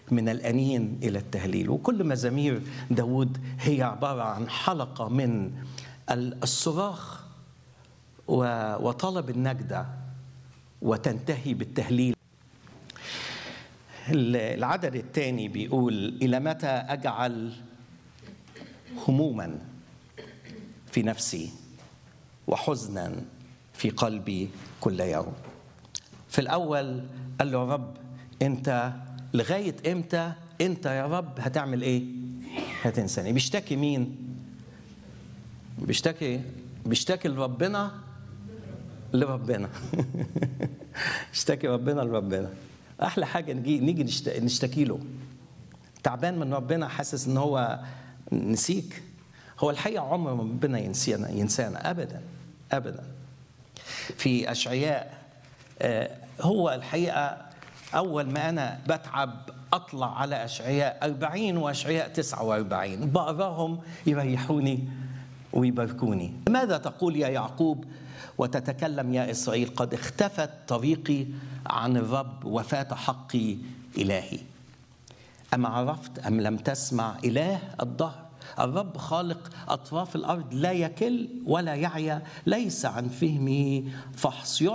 من الأنين إلى التهليل وكل مزامير داود هي عبارة عن حلقة من الصراخ وطلب النجدة وتنتهي بالتهليل العدد الثاني بيقول إلى متى أجعل هموما في نفسي وحزنا في قلبي كل يوم في الأول قال له يا رب أنت لغاية إمتى أنت يا رب هتعمل إيه هتنساني بيشتكي مين بيشتكي بيشتكي لربنا لربنا اشتكي ربنا لربنا احلى حاجه نجي نيجي نشتكي له تعبان من ربنا حاسس ان هو نسيك هو الحقيقه عمر ما ربنا ينسينا ينسانا ابدا ابدا في اشعياء هو الحقيقه اول ما انا بتعب اطلع على اشعياء 40 واشعياء 49 بقراهم يريحوني ويباركوني ماذا تقول يا يعقوب وتتكلم يا اسرائيل قد اختفت طريقي عن الرب وفات حقي الهي اما عرفت ام لم تسمع اله الدهر الرب خالق اطراف الارض لا يكل ولا يعيا ليس عن فهمه فحص